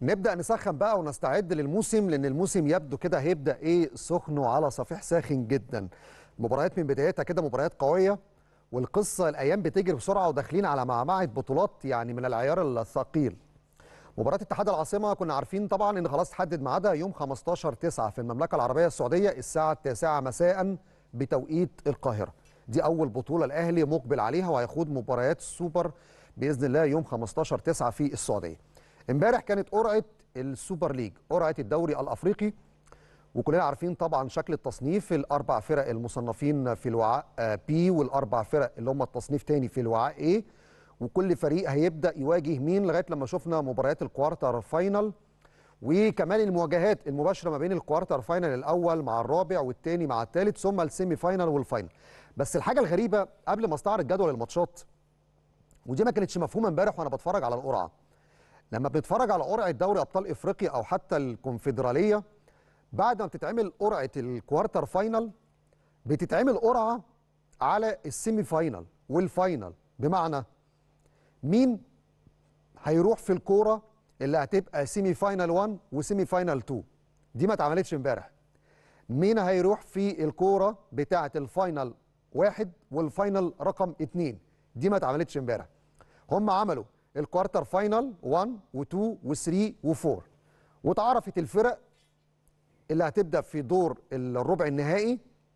نبدا نسخن بقى ونستعد للموسم لان الموسم يبدو كده هيبدا ايه سخن وعلى صفيح ساخن جدا مباريات من بدايتها كده مباريات قويه والقصه الايام بتجري بسرعه وداخلين على معمعه بطولات يعني من العيار الثقيل مباراه اتحاد العاصمه كنا عارفين طبعا ان خلاص تحدد ميعادها يوم 15 9 في المملكه العربيه السعوديه الساعه 9 مساء بتوقيت القاهره دي اول بطوله الاهلي مقبل عليها وهيخوض مباريات السوبر باذن الله يوم 15 9 في السعوديه امبارح كانت قرعه السوبر ليج قرعه الدوري الافريقي وكلنا عارفين طبعا شكل التصنيف الاربع فرق المصنفين في الوعاء بي والاربع فرق اللي هم التصنيف تاني في الوعاء ايه وكل فريق هيبدا يواجه مين لغايه لما شفنا مباريات الكوارتر فاينل وكمان المواجهات المباشره ما بين الكوارتر فاينل الاول مع الرابع والثاني مع الثالث ثم السيمي فاينل والفاينل بس الحاجه الغريبه قبل ما استعرض جدول الماتشات ودي ما كانتش مفهومه امبارح وانا بتفرج على القرعه لما بنتفرج على قرعه دوري ابطال افريقيا او حتى الكونفدراليه بعد ما بتتعمل قرعه الكوارتر فاينل بتتعمل قرعه على السيمي فاينل والفاينل بمعنى مين هيروح في الكوره اللي هتبقى سيمي فاينل 1 وسيمي فاينل 2 دي ما اتعملتش امبارح مين هيروح في الكوره بتاعه الفاينل واحد والفاينل رقم 2 دي ما اتعملتش امبارح هم عملوا الكوارتر فاينل 1 و2 و3 و4 واتعرفت الفرق اللي هتبدا في دور الربع النهائي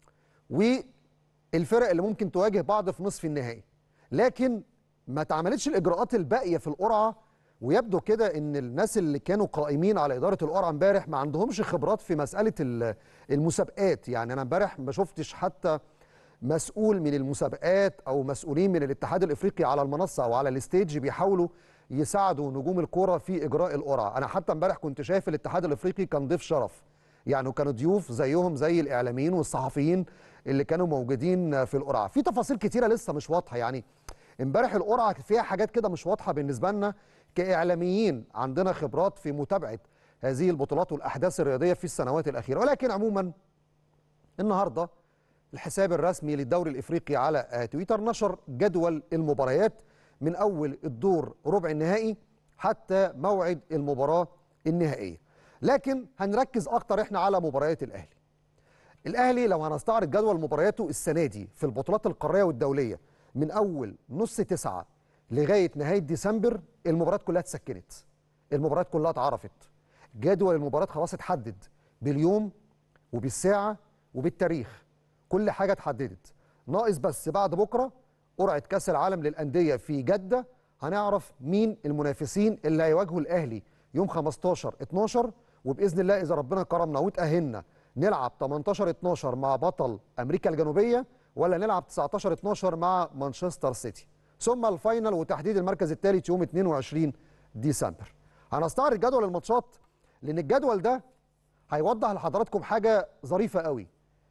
والفرق اللي ممكن تواجه بعض في نصف النهائي لكن ما اتعملتش الاجراءات الباقيه في القرعه ويبدو كده ان الناس اللي كانوا قائمين على اداره القرعه امبارح ما عندهمش خبرات في مساله المسابقات يعني انا امبارح ما شفتش حتى مسؤول من المسابقات او مسؤولين من الاتحاد الافريقي على المنصه او على الستيج بيحاولوا يساعدوا نجوم الكوره في اجراء القرعه انا حتى امبارح كنت شايف الاتحاد الافريقي كان ضيف شرف يعني كانوا ضيوف زيهم زي الاعلاميين والصحفيين اللي كانوا موجودين في القرعه في تفاصيل كتيره لسه مش واضحه يعني امبارح القرعه فيها حاجات كده مش واضحه بالنسبه لنا كاعلاميين عندنا خبرات في متابعه هذه البطولات والاحداث الرياضيه في السنوات الاخيره ولكن عموما النهارده الحساب الرسمي للدوري الافريقي على تويتر نشر جدول المباريات من اول الدور ربع النهائي حتى موعد المباراه النهائيه لكن هنركز اكتر احنا على مباريات الاهلي الاهلي لو هنستعرض جدول مبارياته السنه دي في البطولات القاريه والدوليه من اول نص تسعة لغايه نهايه ديسمبر المباريات كلها اتسكنت المباريات كلها اتعرفت جدول المباريات خلاص اتحدد باليوم وبالساعه وبالتاريخ كل حاجه اتحددت ناقص بس بعد بكره قرعه كاس العالم للانديه في جده هنعرف مين المنافسين اللي هيواجهوا الاهلي يوم 15 12 وباذن الله اذا ربنا كرمنا وتاهلنا نلعب 18 12 مع بطل امريكا الجنوبيه ولا نلعب 19 12 مع مانشستر سيتي ثم الفاينل وتحديد المركز الثالث يوم 22 ديسمبر هنستعرض جدول الماتشات لان الجدول ده هيوضح لحضراتكم حاجه ظريفه قوي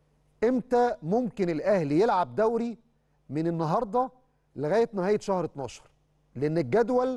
امتى ممكن الاهلي يلعب دوري من النهارده لغايه نهايه شهر 12 لان الجدول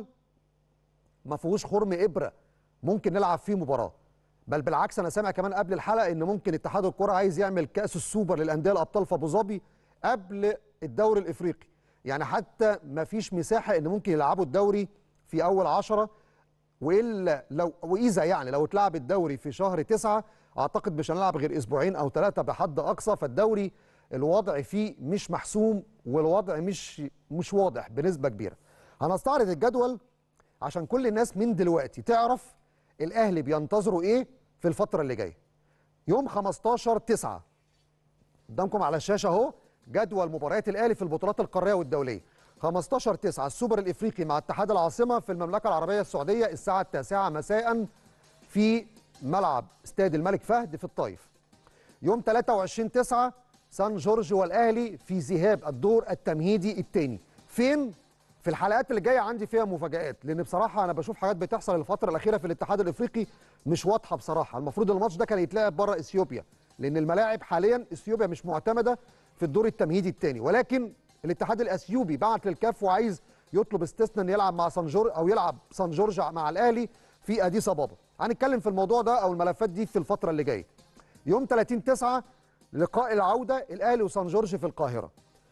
ما فيهوش خرم ابره ممكن نلعب فيه مباراه بل بالعكس انا سامع كمان قبل الحلقه ان ممكن اتحاد الكره عايز يعمل كاس السوبر للانديه الابطال في ابو ظبي قبل الدوري الافريقي يعني حتى ما فيش مساحه ان ممكن يلعبوا الدوري في اول عشرة والا لو واذا يعني لو اتلعب الدوري في شهر تسعة اعتقد مش هنلعب غير اسبوعين او ثلاثه بحد اقصى فالدوري الوضع فيه مش محسوم والوضع مش مش واضح بنسبه كبيره هنستعرض الجدول عشان كل الناس من دلوقتي تعرف الاهلي بينتظروا ايه في الفتره اللي جايه يوم 15 9 قدامكم على الشاشه اهو جدول مباريات الاهلي في البطولات القاريه والدوليه 15 9 السوبر الافريقي مع اتحاد العاصمه في المملكه العربيه السعوديه الساعه 9 مساء في ملعب استاد الملك فهد في الطايف يوم 23 9 سان جورج والاهلي في ذهاب الدور التمهيدي الثاني فين في الحلقات اللي جايه عندي فيها مفاجآت لان بصراحه انا بشوف حاجات بتحصل الفتره الاخيره في الاتحاد الافريقي مش واضحه بصراحه المفروض الماتش ده كان يتلعب بره اثيوبيا لان الملاعب حاليا اثيوبيا مش معتمده في الدور التمهيدي الثاني ولكن الاتحاد الاثيوبي بعت للكاف وعايز يطلب استثناء ان يلعب مع سان جورج او يلعب سان جورج مع الاهلي في اديس ابابا هنتكلم في الموضوع ده او الملفات دي في الفتره اللي جايه يوم 30 9 لقاء العوده الاهلي وسان جورج في القاهره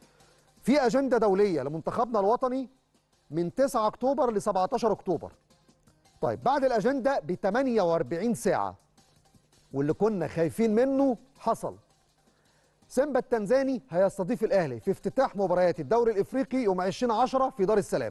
في اجنده دوليه لمنتخبنا الوطني من 9 اكتوبر ل 17 اكتوبر طيب بعد الاجنده ب 48 ساعه واللي كنا خايفين منه حصل سيمبا التنزاني هيستضيف الاهلي في افتتاح مباريات الدوري الافريقي يوم 20 10 في دار السلام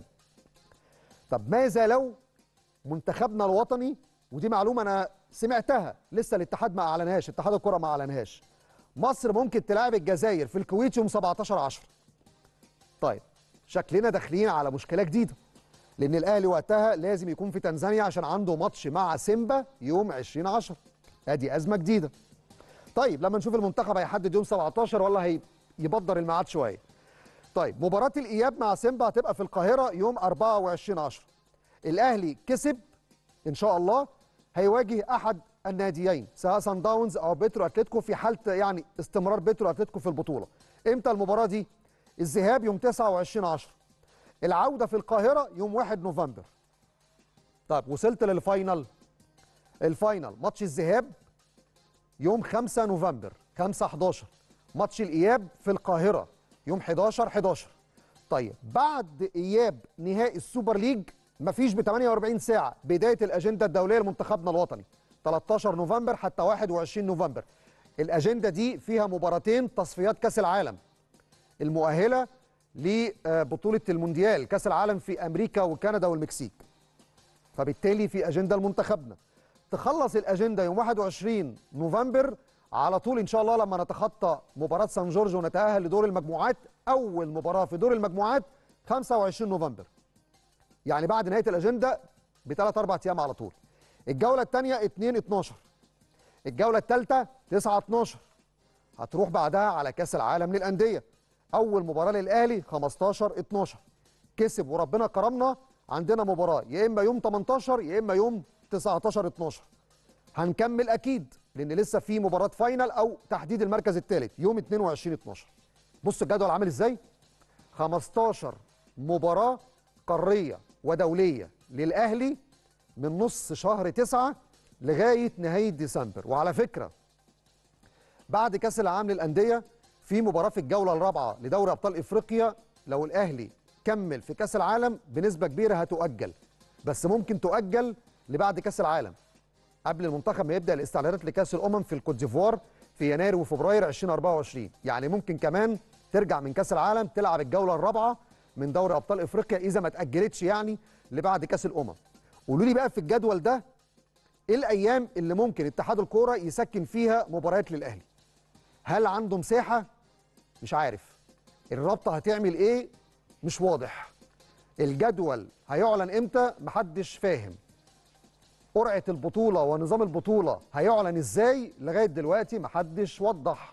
طب ماذا لو منتخبنا الوطني ودي معلومه انا سمعتها لسه الاتحاد ما اعلنهاش اتحاد الكره ما اعلنهاش مصر ممكن تلاعب الجزائر في الكويت يوم 17 10 طيب شكلنا داخلين على مشكله جديده لان الاهلي وقتها لازم يكون في تنزانيا عشان عنده ماتش مع سيمبا يوم 20 10 ادي ازمه جديده طيب لما نشوف المنتخب هيحدد يوم 17 ولا هيبدر الميعاد شويه طيب مباراه الاياب مع سيمبا هتبقى في القاهره يوم 24 10 الاهلي كسب ان شاء الله هيواجه احد الناديين سواء سان داونز او بيترو اتلتيكو في حاله يعني استمرار بيترو اتلتيكو في البطوله امتى المباراه دي الذهاب يوم 29 10 العوده في القاهره يوم 1 نوفمبر طيب وصلت للفاينل الفاينل ماتش الذهاب يوم 5 نوفمبر 5 11 ماتش الاياب في القاهره يوم 11 11 طيب بعد اياب نهائي السوبر ليج مفيش ب 48 ساعه بدايه الاجنده الدوليه لمنتخبنا الوطني 13 نوفمبر حتى 21 نوفمبر الاجنده دي فيها مباراتين تصفيات كاس العالم المؤهله لبطوله المونديال كاس العالم في امريكا وكندا والمكسيك فبالتالي في اجنده لمنتخبنا تخلص الاجنده يوم 21 نوفمبر على طول ان شاء الله لما نتخطى مباراه سان جورج ونتاهل لدور المجموعات اول مباراه في دور المجموعات 25 نوفمبر يعني بعد نهايه الاجنده بثلاث اربع ايام على طول الجوله الثانيه 2 12 الجوله الثالثه 9 12 هتروح بعدها على كاس العالم للانديه اول مباراه للاهلي 15 12 كسب وربنا كرمنا عندنا مباراه يا اما يوم 18 يا اما يوم 19 12 هنكمل اكيد لان لسه في مباراه فاينل او تحديد المركز الثالث يوم 22 12 بص الجدول عامل ازاي 15 مباراه قاريه ودوليه للاهلي من نص شهر 9 لغايه نهايه ديسمبر وعلى فكره بعد كاس العالم للانديه في مباراه في الجوله الرابعه لدوري ابطال افريقيا لو الاهلي كمل في كاس العالم بنسبه كبيره هتؤجل بس ممكن تؤجل لبعد كاس العالم قبل المنتخب ما يبدا الاستعدادات لكاس الامم في الكوت ديفوار في يناير وفبراير 2024 يعني ممكن كمان ترجع من كاس العالم تلعب الجوله الرابعه من دوري ابطال افريقيا اذا ما اتاجلتش يعني لبعد كاس الامم قولوا لي بقى في الجدول ده ايه الايام اللي ممكن اتحاد الكوره يسكن فيها مباريات للاهلي هل عنده مساحه مش عارف الرابطه هتعمل ايه مش واضح الجدول هيعلن امتى محدش فاهم قرعه البطوله ونظام البطوله هيعلن ازاي لغايه دلوقتي محدش وضح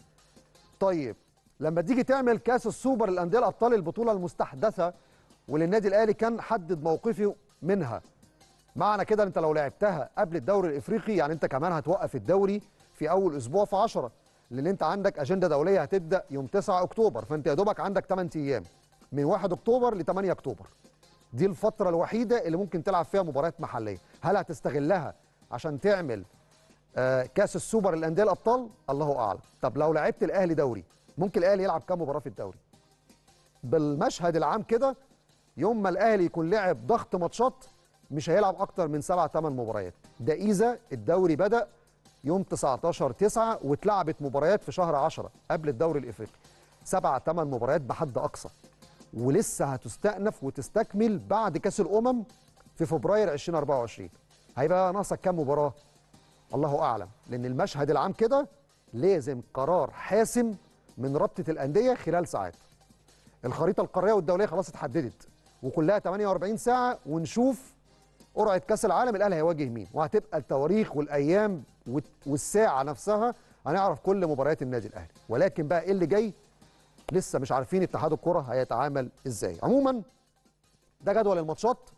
طيب لما تيجي تعمل كاس السوبر للانديه الابطال البطوله المستحدثه وللنادي الاهلي كان حدد موقفه منها معنى كده انت لو لعبتها قبل الدوري الافريقي يعني انت كمان هتوقف الدوري في اول اسبوع في 10 لان انت عندك اجنده دوليه هتبدا يوم 9 اكتوبر فانت يا دوبك عندك 8 ايام من 1 اكتوبر ل 8 اكتوبر دي الفتره الوحيده اللي ممكن تلعب فيها مباريات محليه هل هتستغلها عشان تعمل آه كاس السوبر للانديه الابطال الله اعلم طب لو لعبت الاهلي دوري ممكن الاهلي يلعب كام مباراه في الدوري بالمشهد العام كده يوم ما الاهلي يكون لعب ضغط ماتشات مش هيلعب اكتر من سبع ثمان مباريات ده اذا الدوري بدا يوم 19 9 واتلعبت مباريات في شهر 10 قبل الدوري الافريقي سبع ثمان مباريات بحد اقصى ولسه هتستأنف وتستكمل بعد كاس الامم في فبراير 2024 هيبقى ناقصك كام مباراه الله اعلم لان المشهد العام كده لازم قرار حاسم من رابطه الانديه خلال ساعات الخريطه القاريه والدوليه خلاص اتحددت وكلها 48 ساعه ونشوف قرعه كاس العالم الاهلي هيواجه مين وهتبقى التواريخ والايام والساعه نفسها هنعرف كل مباريات النادي الاهلي ولكن بقى ايه اللي جاي لسه مش عارفين اتحاد الكره هيتعامل ازاي عموما ده جدول الماتشات